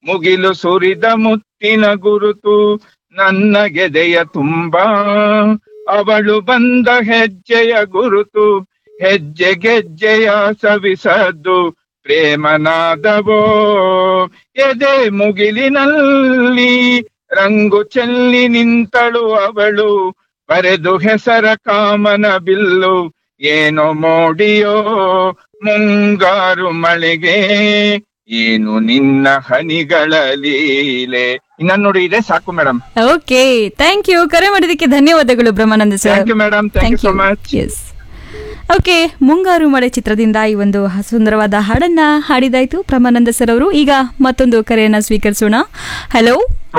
ಮುಗಿಲು ಸುರಿದ ಮುತ್ತಿನ ಗುರುತು ನನ್ನ ಗೆದೆಯ ತುಂಬಾ ಅವಳು ಬಂದ ಹೆಜ್ಜೆಯ ಗುರುತು ಹೆಜ್ಜೆ ಗೆಜ್ಜೆಯ ಸವಿಸದ್ದು ಪ್ರೇಮನಾದವೋ ಎದೆ ಮುಗಿಲಿನಲ್ಲಿ ರಂಗು ಚೆಲ್ಲಿ ನಿಂತಳು ಅವಳು ಬರೆದು ಹೆಸರ ಕಾಮನ ಬಿಲ್ಲು ಏನೋ ಮೋಡಿಯೋ ಮುಂಗಾರು ಮಳೆಗೆ ಏನು ನಿನ್ನ ಹನಿಗಳ ಲೀಲೆ ಇನ್ನ ನೋಡಿ ಇದೆ ಸಾಕು ಮೇಡಮ್ ಓಕೆ ಥ್ಯಾಂಕ್ ಯು ಕರೆ ಮಾಡಿದ್ದಕ್ಕೆ ಧನ್ಯವಾದಗಳು Brahmananda sir thank you madam thank you so much yes okay Mungaru Male ಚಿತ್ರದಿಂದ ಈ ಒಂದು ಸುಂದರವಾದ ಹಾಡನ್ನ ಹಾಡಿದಾಯ್ತು ಬ್ರಹ್ಮಾನಂದ ಸರ್ ಅವರು ಈಗ ಮತ್ತೊಂದು ಕರೆಯನ್ನ ಸ್ವೀಕರಿಸೋಣ ಹಲೋ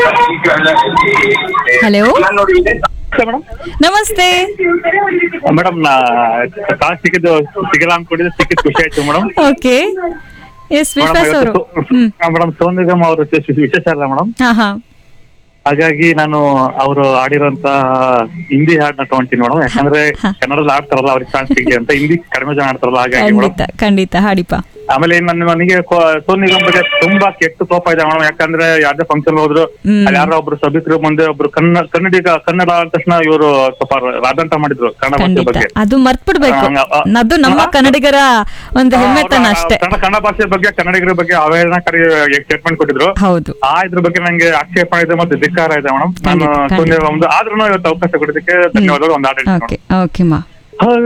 ಹಲೋ ಮೇಡಮ್ ನಮಸ್ತೆ ಮೇಡಮ್ ನಾ ಕಾಲ್ ಸಿಕ್ಕಿದ್ದು ಸಿಗಲ್ಲ ಅನ್ಕೊಂಡಿದ್ದು ಸಿಕ್ಕಿದ್ ಖುಷಿ ಆಯ್ತು ಮೇಡಮ್ ಓಕೆ ಎಸ್ ವಿಶ್ವಾಸ್ ಅವರು ಹ್ಮ್ ಮೇಡಮ್ ಸೋನು ನಿಗಮ್ ಅವರು ವಿಶೇಷ ಅಲ್ಲ ಮೇಡಮ್ ಹಾ ಹಾ ಹಾಗಾಗಿ ನಾನು ಅವರು ಆಡಿರೋಂತ ಹಿಂದಿ ಹಾಡ್ನ ತಗೊಂತೀನಿ ಮೇಡಮ್ ಯಾಕಂದ್ರೆ ಹಾ. ಕನ್ನಡದಲ್ಲಿ ಆಡ್ತಾರಲ್ಲ ಅವ್ರಿಗೆ ಚಾನ್ಸ್ ಸಿಗ್ಲಿ ಅಂತ ಹಿಂದಿ ಕಡಿಮೆ ಜನ ಆಡ್ತಾರಲ್ಲ ಹಾಗಾಗಿ ಮೇಡಮ್ ಖಂಡಿತ ಖಂಡಿತ ಹಾಡಿಪ ಆಮೇಲೆ ನನ್ನ ನನಗೆ ಕೋ- ಸೋನು ನಿಗಮ್ ಬಗ್ಗೆ ತುಂಬಾ ಕೆಟ್ಟ ಕೋಪ ಇದೆ ಮೇಡಮ್ ಯಾಕಂದ್ರೆ ಯಾವ್ದೇ ಫಂಕ್ಷನ್ ಹೋದ್ರು ಹ್ಮ್. ಅಲ್ಲಿ ಯಾರೋ ಒಬ್ರು ಸಭಿಕರು ಮುಂದೆ ಒಬ್ರು ಕನ್ನಡ ಕನ್ನಡಿಗ ಕನ್ನಡ ಆದ ತಕ್ಷಣ ಇವರು ಸ್ವಲ್ಪ ರಾದಂತ ಮಾಡಿದ್ರು ಕನ್ನಡ ಭಾಷೆ ಖಂಡಿತ ಬಗ್ಗೆ ಅದು ಮರ್ತ್ಬಿಡ್ಬೇಕು ಹಂಗ, ಆ, ಅದು ನಮ್ಮ ಆ, ಕನ್ನಡಿಗರ ಒಂದು ಆ, ಹೆಮ್ಮೆತನ ಅವ್ರು ಅಷ್ಟೇ ಕನ್ನಡ ಕನ್ನಡ ಭಾಷೆ ಬಗ್ಗೆ ಕನ್ನಡಿಗರ ಬಗ್ಗೆ ಅವೇಳನಕಾರಿ ಸ್ಟೇಟ್ಮೆಂಟ್ ಕೊಟ್ಟಿದ್ರು ಹೌದು ಆ ಇದ್ರ ಬಗ್ಗೆ ನಂಗೆ ಆಕ್ಷೇಪಣೆ ಇದೆ ಮತ್ತೆ ಧಿಕ್ಕಾರ ಇದೆ ಮೇಡಮ್ ನಾನು ಖಂಡಿತ, ಶೂನ್ಯ ಒಂದು ಆದ್ರೂ ಇವತ್ತು ಅವಕಾಶ ಕೊಡೋದಕ್ಕೆ ಧನ್ಯವಾದಗಳು ಒಂದು ಹಾಡು ಹೇಳ್ತೀನಿ ಓಕೆ ಓಕೆ ಮಾ ಮೇಡಮ್.